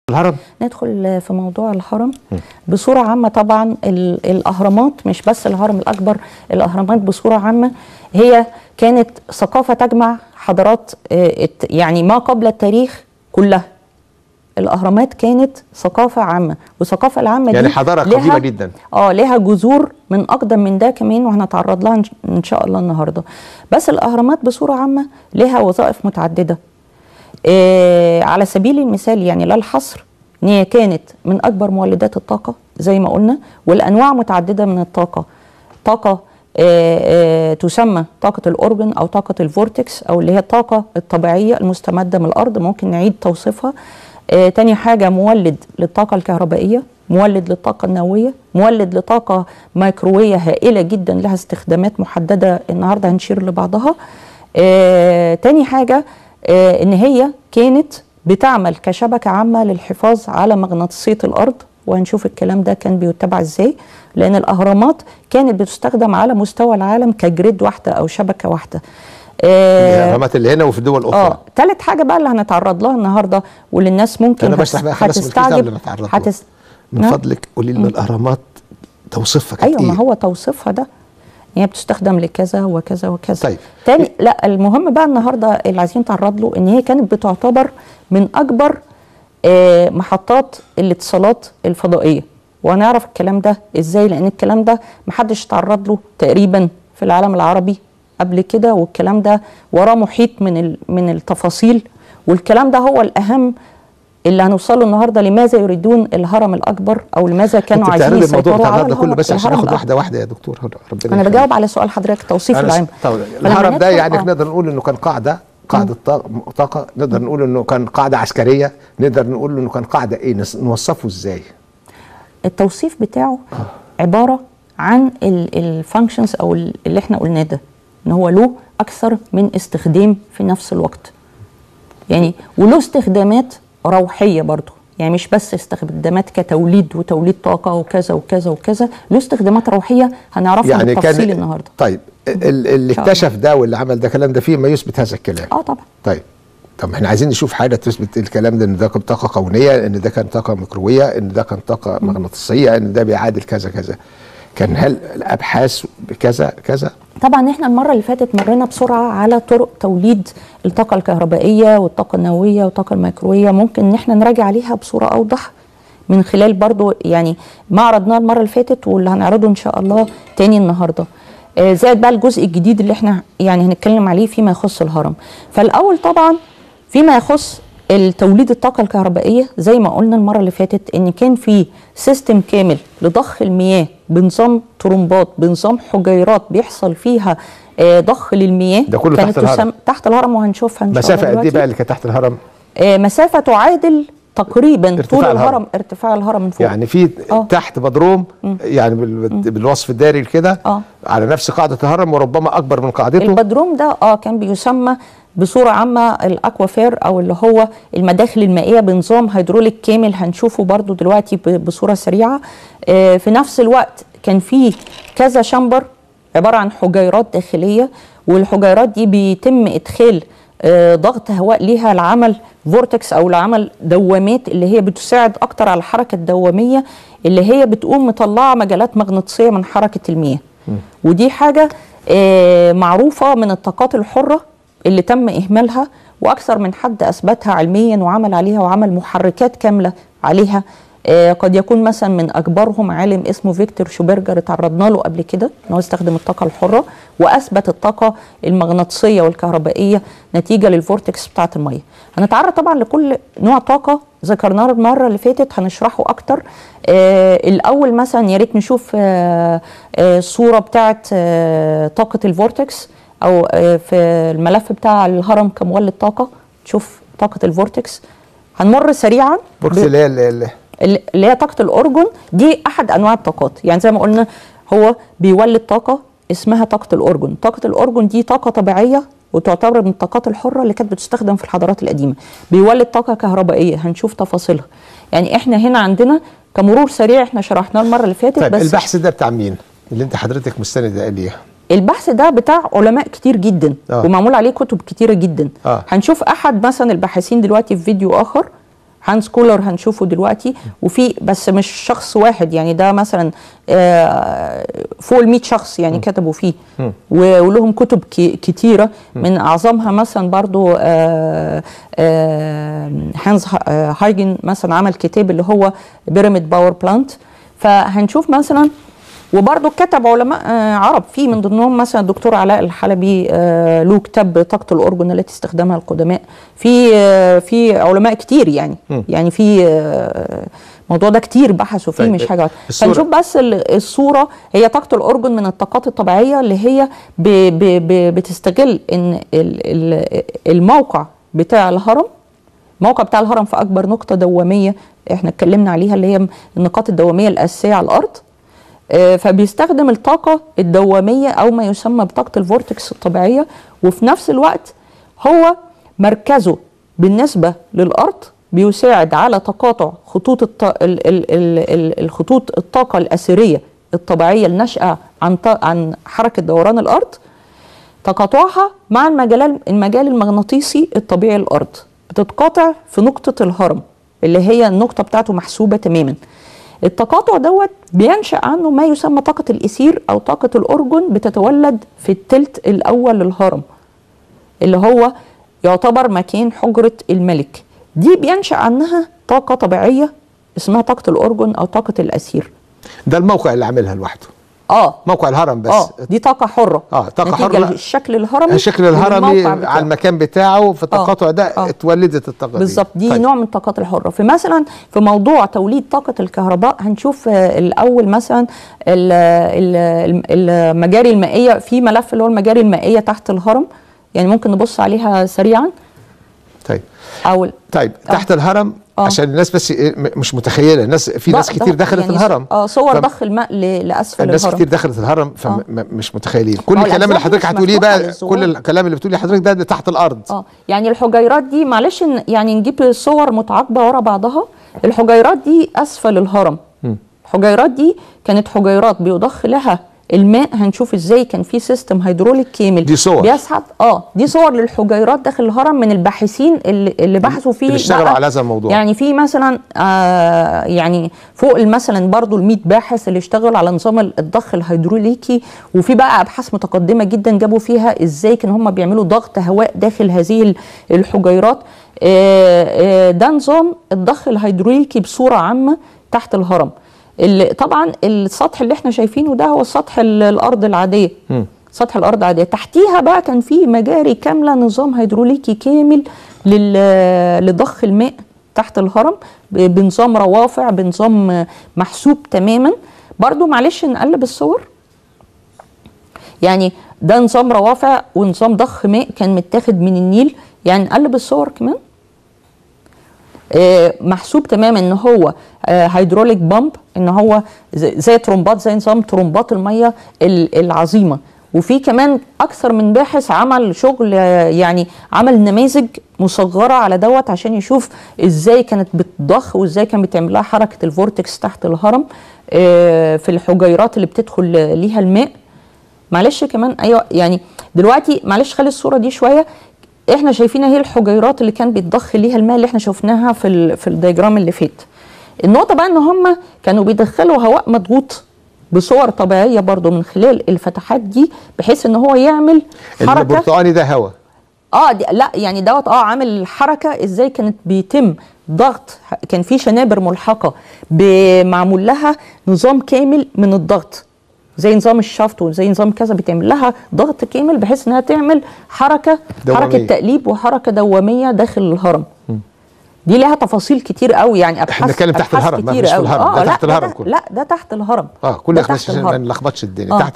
الهرم ندخل في موضوع الهرم بصورة عامة طبعا ال- الأهرامات مش بس الهرم الأكبر الأهرامات بصورة عامة هي كانت ثقافة تجمع حضارات آه، الت- يعني ما قبل التاريخ كلها الأهرامات كانت ثقافة عامة والثقافة العامة يعني دي حضارة لها- قديمة جدا. اه ليها جذور من اقدم من ده كمان وهنتعرض لها إن- ان شاء الله النهارده بس الاهرامات بصوره عامه لها وظائف متعدده آه على سبيل المثال يعني لا الحصر ان هي كانت من اكبر مولدات الطاقه زي ما قلنا والانواع متعدده من الطاقه طاقه آه آه تسمى طاقه الاورجن او طاقه الفورتكس او اللي هي الطاقه الطبيعيه المستمده من الارض ممكن نعيد توصيفها آه تاني حاجه مولد للطاقه الكهربائيه مولد للطاقه النوويه مولد لطاقه ميكروويه هائله جدا لها استخدامات محدده النهارده هنشير لبعضها آه تاني حاجه آه ان هي كانت بتعمل كشبكه عامه للحفاظ على مغناطيسيه الارض وهنشوف الكلام ده كان بيتبع ازاي لان الاهرامات كانت بتستخدم على مستوى العالم كجريد واحده او شبكه واحده آه الاهرامات اللي هنا وفي الدول الاخرى اه تالت حاجه بقى اللي هنتعرض لها النهارده واللي الناس ممكن أنا بشرح بقى خلاص بالكتاب هتستعجب اللي بتعرض له. هتس... من نعم. فضلك قولي لنا الاهرامات توصيفها كانت ايوه ما إيه؟ هو توصيفها ده هي بتستخدم لكذا وكذا وكذا طيب. تاني لا المهم بقى النهارده اللي عايزين نتعرض له ان هي كانت بتعتبر من اكبر آه محطات الاتصالات الفضائيه وهنعرف الكلام ده ازاي لان الكلام ده محدش تعرض له تقريبا في العالم العربي قبل كده والكلام ده وراه محيط من ال- من التفاصيل والكلام ده هو الاهم اللي هنوصله النهارده لماذا يريدون الهرم الاكبر او لماذا كانوا انت عايزين بتعرضي الموضوع يسيطروا على بتاع ده كله الهرم- بس عشان الهرم ناخد الأكبر. واحده واحده يا دكتور ربنا انا يخليك. بجاوب على سؤال حضرتك توصيف أنا س- العام طب فلما الهرم ده ندخل- يعني آه. نقدر نقول انه كان قاعده قاعده طاقه طاقة، نقدر نقول انه كان قاعده عسكريه نقدر نقول انه كان قاعده ايه نس- نوصفه ازاي التوصيف بتاعه عباره عن الفانكشنز او ال- اللي احنا قلناه ده ان هو له اكثر من استخدام في نفس الوقت يعني وله استخدامات روحيه برضه يعني مش بس استخدامات كتوليد وتوليد طاقه وكذا وكذا وكذا له استخدامات روحيه هنعرفها يعني بالتفصيل كان النهارده طيب ال- اللي شاء الله. اكتشف ده واللي عمل ده كلام ده فيه ما يثبت هذا الكلام اه طبعا طيب طب احنا عايزين نشوف حاجه تثبت الكلام ده ان ده كان طاقه كونيه ان ده كان طاقه ميكرويه ان ده كان طاقه مغناطيسيه ان ده بيعادل كذا كذا كان هل الابحاث بكذا كذا طبعا احنا المره اللي فاتت مرينا بسرعه على طرق توليد الطاقه الكهربائيه والطاقه النوويه والطاقه الميكرويه ممكن ان احنا نراجع عليها بصوره اوضح من خلال برضو يعني ما عرضناه المره اللي فاتت واللي هنعرضه ان شاء الله تاني النهارده آه، زائد بقى الجزء الجديد اللي احنا يعني هنتكلم عليه فيما يخص الهرم فالاول طبعا فيما يخص التوليد الطاقة الكهربائية زي ما قلنا المرة اللي فاتت إن كان في سيستم كامل لضخ المياه بنظام طرمبات بنظام حجيرات بيحصل فيها آه، ضخ للمياه ده كله كانت تحت الهرم. تسم- تحت الهرم وهنشوفها إن شاء الله مسافه قد ايه دلوقتي. بقى اللي كانت تحت الهرم آه، مسافة تعادل تقريبا ارتفاع طول الهرم. الهرم ارتفاع الهرم من فوق يعني في آه. تحت بدروم يعني بال- بالوصف الداري كده آه. على نفس قاعده الهرم وربما اكبر من قاعدته البدروم ده اه كان بيسمى بصوره عامه الاكوافير او اللي هو المداخل المائيه بنظام هيدروليك كامل هنشوفه برضو دلوقتي ب- بصوره سريعه آه في نفس الوقت كان في كذا شامبر عباره عن حجيرات داخليه والحجيرات دي بيتم ادخال آه، ضغط هواء ليها لعمل فورتكس او لعمل دوامات اللي هي بتساعد اكتر على الحركه الدواميه اللي هي بتقوم مطلعه مجالات مغناطيسيه من حركه المياه ودي حاجه آه، معروفه من الطاقات الحره اللي تم اهمالها واكثر من حد اثبتها علميا وعمل عليها وعمل محركات كامله عليها آه، قد يكون مثلا من اكبرهم عالم اسمه فيكتور شوبرجر اتعرضنا له قبل كده ان هو استخدم الطاقه الحره واثبت الطاقه المغناطيسيه والكهربائيه نتيجه للفورتكس بتاعه الميه هنتعرض طبعا لكل نوع طاقه ذكرناه المره اللي فاتت هنشرحه اكتر آه الاول مثلا يا ريت نشوف آه آه صوره بتاعه آه طاقه الفورتكس او آه في الملف بتاع الهرم كمولد طاقه تشوف طاقه الفورتكس هنمر سريعا بوكس ب- اللي هي ال- ال- اللي هي طاقه الاورجون دي احد انواع الطاقات يعني زي ما قلنا هو بيولد طاقه اسمها طاقه الاورجون طاقه الاورجون دي طاقه طبيعيه وتعتبر من الطاقات الحره اللي كانت بتستخدم في الحضارات القديمه بيولد طاقه كهربائيه هنشوف تفاصيلها يعني احنا هنا عندنا كمرور سريع احنا شرحناه المره اللي فاتت طيب بس البحث ده بتاع مين؟ اللي انت حضرتك مستند ليه؟ البحث ده بتاع علماء كتير جدا آه. ومعمول عليه كتب كتيره جدا آه. هنشوف احد مثلا الباحثين دلوقتي في فيديو اخر هانس كولر هنشوفه دلوقتي وفي بس مش شخص واحد يعني ده مثلا آه، فوق ال 100 شخص يعني كتبوا فيه و- ولهم كتب كي- كتيره من اعظمها مثلا برضو آه، آه، هانز ها- آه، هايجن مثلا عمل كتاب اللي هو بيراميد باور بلانت فهنشوف مثلا وبرضه كتب علماء آه، عرب في من ضمنهم مثلا الدكتور علاء الحلبي آه، له كتاب طاقه الارجون التي استخدمها القدماء في آه، في علماء كتير يعني يعني في آه، الموضوع ده كتير بحثوا فيه طيب، مش حاجه واحدة. الصورة- فنشوف بس ال- الصوره هي طاقه الارجون من الطاقات الطبيعيه اللي هي ب ب ب بتستغل ان ال- ال- الموقع بتاع الهرم الموقع بتاع الهرم في اكبر نقطه دواميه احنا اتكلمنا عليها اللي هي النقاط الدواميه الاساسيه على الارض آه، فبيستخدم الطاقة الدوامية أو ما يسمى بطاقة الفورتكس الطبيعية وفي نفس الوقت هو مركزه بالنسبة للأرض بيساعد على تقاطع خطوط الط... ال... ال... ال... ال... الخطوط الطاقة الأثرية الطبيعية الناشئة عن ط... عن حركة دوران الأرض تقاطعها مع المجال المجال المغناطيسي الطبيعي للأرض بتتقاطع في نقطة الهرم اللي هي النقطة بتاعته محسوبة تماما التقاطع دوت بينشأ عنه ما يسمى طاقة الإثير أو طاقة الأرجون بتتولد في التلت الأول للهرم اللي هو يعتبر مكان حجرة الملك دي بينشأ عنها طاقة طبيعية اسمها طاقة الأرجون أو طاقة الأثير ده الموقع اللي عاملها لوحده اه موقع الهرم بس اه دي طاقة حرة آه، طاقة نتيجة حرة. الشكل الهرمي الشكل الهرمي والموقع بتاعه. على المكان بتاعه في التقاطع ده آه. اتولدت الطاقه دي بالظبط دي طيب. نوع من الطاقات الحره فمثلا في موضوع توليد طاقه الكهرباء هنشوف آه، الاول مثلا ال- ال- المجاري المائيه في ملف اللي هو المجاري المائيه تحت الهرم يعني ممكن نبص عليها سريعا طيب او ال- طيب آه. تحت الهرم آه. عشان الناس بس إيه، م- مش متخيله الناس في ناس ض- كتير ض- دخلت يعني الهرم اه صور فم- ضخ الماء ل- لاسفل الناس الهرم كتير دخلت الهرم آه. فمش متخيلين كل آه، الكلام اللي الأجزاء حضرتك مش هتقوليه مفتوحة بقى للظهور. كل الكلام اللي بتقوليه حضرتك ده, ده تحت الارض اه يعني الحجيرات دي معلش ن- يعني نجيب صور متعاقبه ورا بعضها الحجيرات دي اسفل الهرم الحجيرات دي كانت حجيرات بيضخ لها الماء هنشوف ازاي كان في سيستم هيدروليك كامل دي صور. بيسحب اه دي صور للحجيرات داخل الهرم من الباحثين اللي, اللي بحثوا فيه اللي اشتغلوا بقى على هذا الموضوع. يعني في مثلا آه يعني فوق مثلا برضو ال 100 باحث اللي اشتغلوا على نظام الضخ الهيدروليكي وفي بقى ابحاث متقدمه جدا جابوا فيها ازاي كان هم بيعملوا ضغط هواء داخل هذه ال- الحجيرات آه، آه، ده نظام الضخ الهيدروليكي بصوره عامه تحت الهرم اللي طبعا السطح اللي احنا شايفينه ده هو سطح ال- الارض العاديه سطح الارض العاديه تحتيها بقى كان في مجاري كامله نظام هيدروليكي كامل لل- لضخ الماء تحت الهرم ب- بنظام روافع بنظام آه، محسوب تماما برضو معلش نقلب الصور يعني ده نظام روافع ونظام ضخ ماء كان متاخد من النيل يعني نقلب الصور كمان آه، محسوب تماما ان هو هيدروليك بامب ان هو زي زي ترومبات زي نظام ترومبات الميه ال- العظيمه وفي كمان اكثر من باحث عمل شغل آه، يعني عمل نماذج مصغره على دوت عشان يشوف ازاي كانت بتضخ وازاي كان بتعمل لها حركه الفورتكس تحت الهرم آه، في الحجيرات اللي بتدخل ليها الماء معلش كمان ايوه يعني دلوقتي معلش خلي الصوره دي شويه احنا شايفين اهي الحجيرات اللي كان بيتضخ ليها الماء اللي احنا شفناها في ال- في الدياجرام اللي فات النقطه بقى ان هم كانوا بيدخلوا هواء مضغوط بصور طبيعيه برضو من خلال الفتحات دي بحيث ان هو يعمل حركه البرتقاني ده هوا اه دي لا يعني دوت اه عامل حركه ازاي كانت بيتم ضغط كان في شنابر ملحقه ب- معمول لها نظام كامل من الضغط زي نظام الشفط وزي نظام كذا بيتعمل لها ضغط كامل بحيث انها تعمل حركه دوامية. حركه تقليب وحركه دواميه داخل الهرم دي لها تفاصيل كتير قوي يعني ابحاث بنتكلم تحت أبحاث الهرم، ما كتير مش في قوي. الهرم، ده لا تحت الهرم ده كله. لا ده تحت الهرم اه كل ده ده تحت عشان ما الهرم. نلخبطش الدنيا آه. تحت